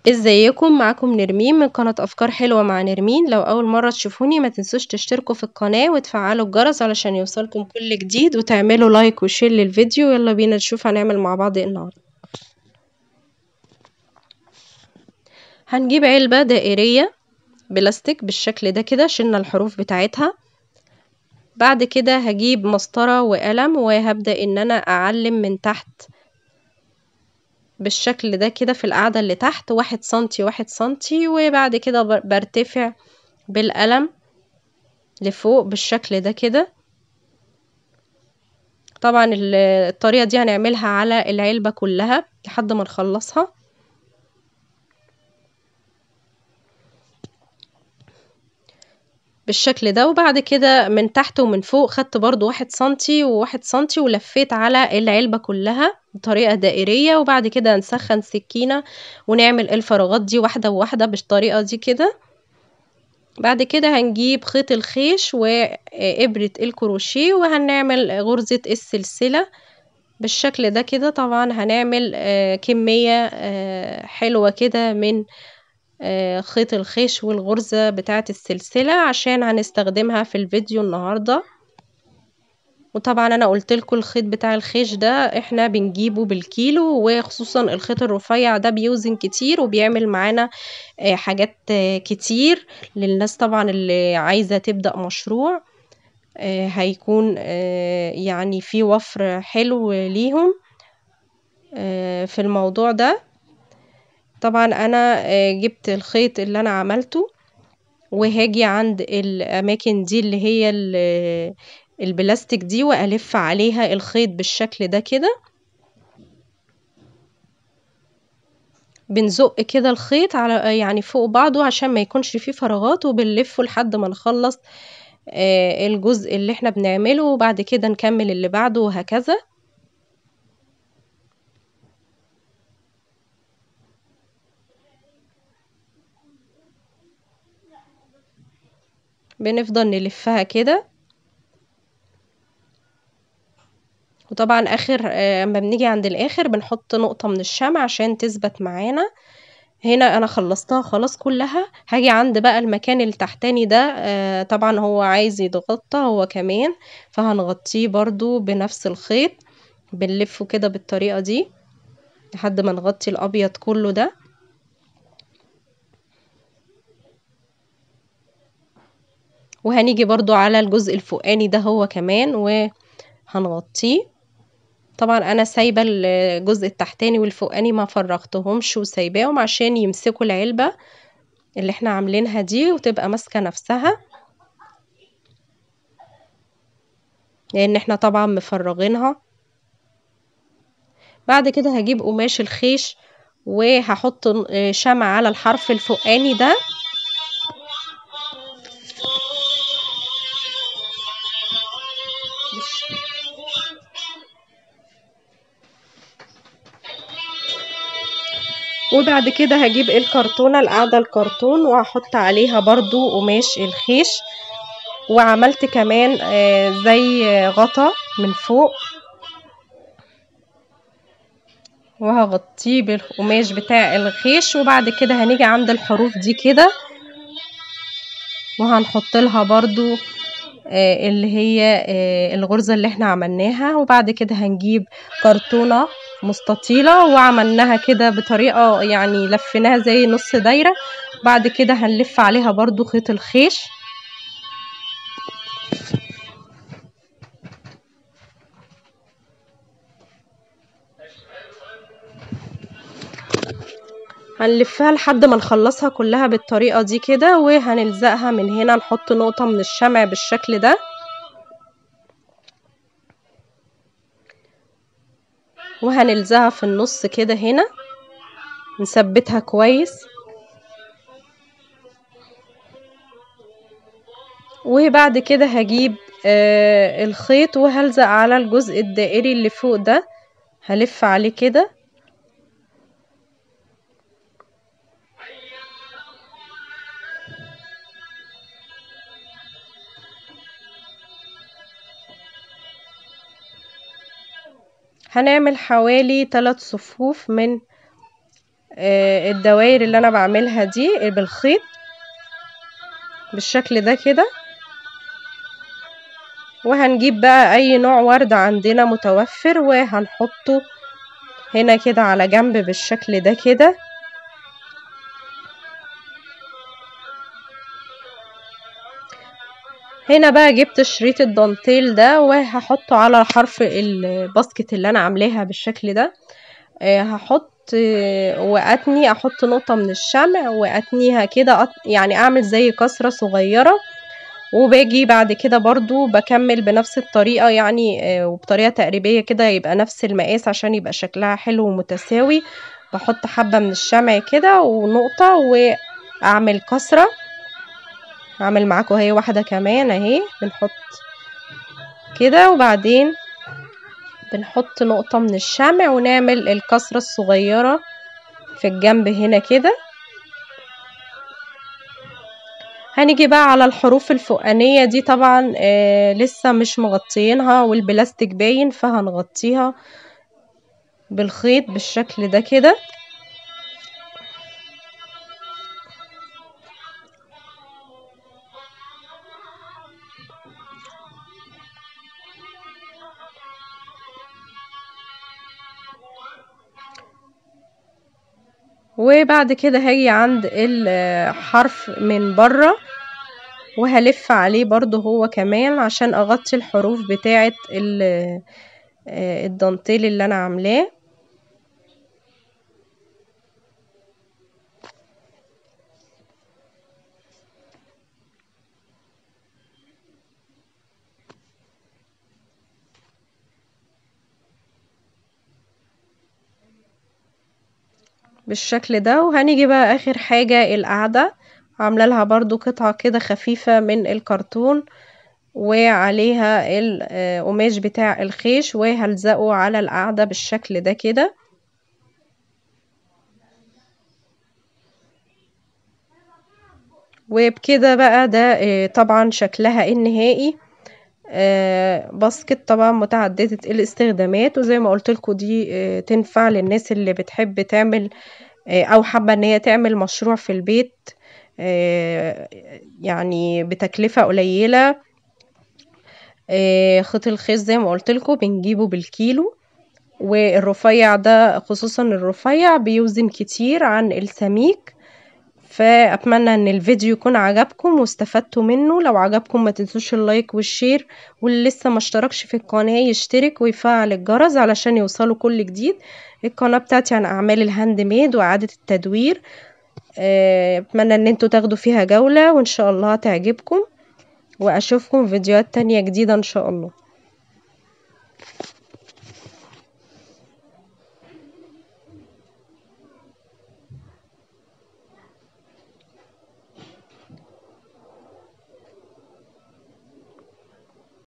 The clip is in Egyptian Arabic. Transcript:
ازيكم معاكم نرمين من قناة افكار حلوة مع نرمين لو اول مرة تشوفوني ما تنسوش تشتركوا في القناة وتفعلوا الجرس علشان يوصلكم كل جديد وتعملوا لايك وشير للفيديو يلا بينا نشوف هنعمل مع بعض ايه النهاردة هنجيب علبة دائرية بلاستيك بالشكل ده كده شلنا الحروف بتاعتها بعد كده هجيب مسطرة وقلم وهبدأ ان انا اعلم من تحت بالشكل ده كده في القاعدة اللي تحت واحد سنتي واحد سنتي وبعد كده برتفع بالقلم لفوق بالشكل ده كده طبعا الطريقة دي هنعملها على العلبة كلها لحد ما نخلصها بالشكل ده وبعد كده من تحت ومن فوق خدت برضو واحد سنتي وواحد سنتي ولفيت على العلبة كلها بطريقة دائرية وبعد كده نسخن سكينة ونعمل الفراغات دي واحدة بواحدة بالطريقة دي كده بعد كده هنجيب خيط الخيش وإبرة الكروشيه وهنعمل غرزة السلسلة بالشكل ده كده طبعا هنعمل كمية حلوة كده من خيط الخيش والغرزة بتاعة السلسلة عشان هنستخدمها في الفيديو النهاردة وطبعا انا قلت لكم الخيط بتاع الخيش ده احنا بنجيبه بالكيلو وخصوصا الخيط الرفيع ده بيوزن كتير وبيعمل معانا حاجات كتير للناس طبعا اللي عايزة تبدأ مشروع هيكون يعني في وفر حلو ليهم في الموضوع ده طبعا انا جبت الخيط اللي انا عملته وهاجي عند الاماكن دي اللي هي البلاستيك دي والف عليها الخيط بالشكل ده كده بنزق كده الخيط على يعني فوق بعضه عشان ما يكونش فيه فراغات وبنلفه لحد ما نخلص الجزء اللي احنا بنعمله وبعد كده نكمل اللي بعده وهكذا بنفضل نلفها كده وطبعا اخر اما بنيجي عند الاخر بنحط نقطة من الشمع عشان تثبت معانا هنا انا خلصتها خلاص كلها هاجي عند بقى المكان التحتاني ده طبعا هو عايز يتغطى هو كمان فهنغطيه برضو بنفس الخيط بنلفه كده بالطريقة دي لحد ما نغطي الابيض كله ده وهنيجي برضو على الجزء الفوقاني ده هو كمان وهنغطيه طبعا انا سايبه الجزء التحتاني والفوقاني ما فرغتهمش وسايباهم عشان يمسكوا العلبه اللي احنا عاملينها دي وتبقى ماسكه نفسها لان احنا طبعا مفرغينها بعد كده هجيب قماش الخيش وهحط شمع على الحرف الفوقاني ده وبعد كده هجيب الكرتونة القاعدة الكرتون وهحط عليها برضو قماش الخيش وعملت كمان زي غطا من فوق وهغطيه بالقماش بتاع الخيش وبعد كده هنيجي عند الحروف دي كده وهنحط لها برضو اللي هي الغرزة اللي احنا عملناها وبعد كده هنجيب كرتونة مستطيلة وعملناها كده بطريقة يعني لفيناها زي نص دايرة بعد كده هنلف عليها برضو خيط الخيش هنلفها لحد ما نخلصها كلها بالطريقة دي كده وهنلزقها من هنا نحط نقطة من الشمع بالشكل ده وهنلزقها في النص كده هنا نثبتها كويس وبعد كده هجيب آه الخيط وهلزق على الجزء الدائري اللي فوق ده هلف عليه كده هنعمل حوالي ثلاث صفوف من آه، الدوائر اللي انا بعملها دي بالخيط بالشكل ده كده وهنجيب بقى اي نوع ورد عندنا متوفر وهنحطه هنا كده على جنب بالشكل ده كده هنا بقى جبت شريط الدانتيل ده وهحطه على حرف الباسكت اللي انا عاملاها بالشكل ده آه، هحط آه، واتني احط نقطة من الشمع واتنيها كده أط- يعني اعمل زي كسرة صغيرة وباجي بعد كده برضو بكمل بنفس الطريقة يعني آه، وبطريقة تقريبية كده يبقى نفس المقاس عشان يبقى شكلها حلو ومتساوي بحط حبة من الشمع كده ونقطة واعمل كسرة هعمل معاكم اهي واحدة كمان اهي بنحط كده وبعدين بنحط نقطة من الشمع ونعمل الكسرة الصغيرة في الجنب هنا كده هنيجي بقى على الحروف الفوقانية دي طبعا آه لسه مش مغطيينها والبلاستيك باين فهنغطيها بالخيط بالشكل ده كده وبعد كده هاجي عند الحرف من بره وهلف عليه برضو هو كمان عشان اغطي الحروف بتاعة ال- آه، الدانتيل اللي انا عاملاه بالشكل ده وهنيجي بقى اخر حاجة القعدة عاملة لها برضو قطعة كده خفيفة من الكرتون وعليها القماش بتاع الخيش وهلزقه على القعدة بالشكل ده كده وبكده بقى ده آه، طبعا شكلها النهائي آه، باسكت طبعا متعددة الاستخدامات وزي ما قلت لكم دي آه، تنفع للناس اللي بتحب تعمل آه، او حابة ان هي تعمل مشروع في البيت آه، يعني بتكلفة قليلة آه، خيط الخيط زي ما قلت لكم بنجيبه بالكيلو والرفيع ده خصوصا الرفيع بيوزن كتير عن السميك فأتمنى ان الفيديو يكون عجبكم واستفدتوا منه لو عجبكم ما تنسوش اللايك والشير واللي لسه ما اشتركش في القناة يشترك ويفعل الجرس علشان يوصله كل جديد القناة بتاعتي عن أعمال الهاند ميد وإعادة التدوير آه، أتمنى ان انتوا تاخدوا فيها جولة وإن شاء الله تعجبكم وأشوفكم في فيديوهات تانية جديدة إن شاء الله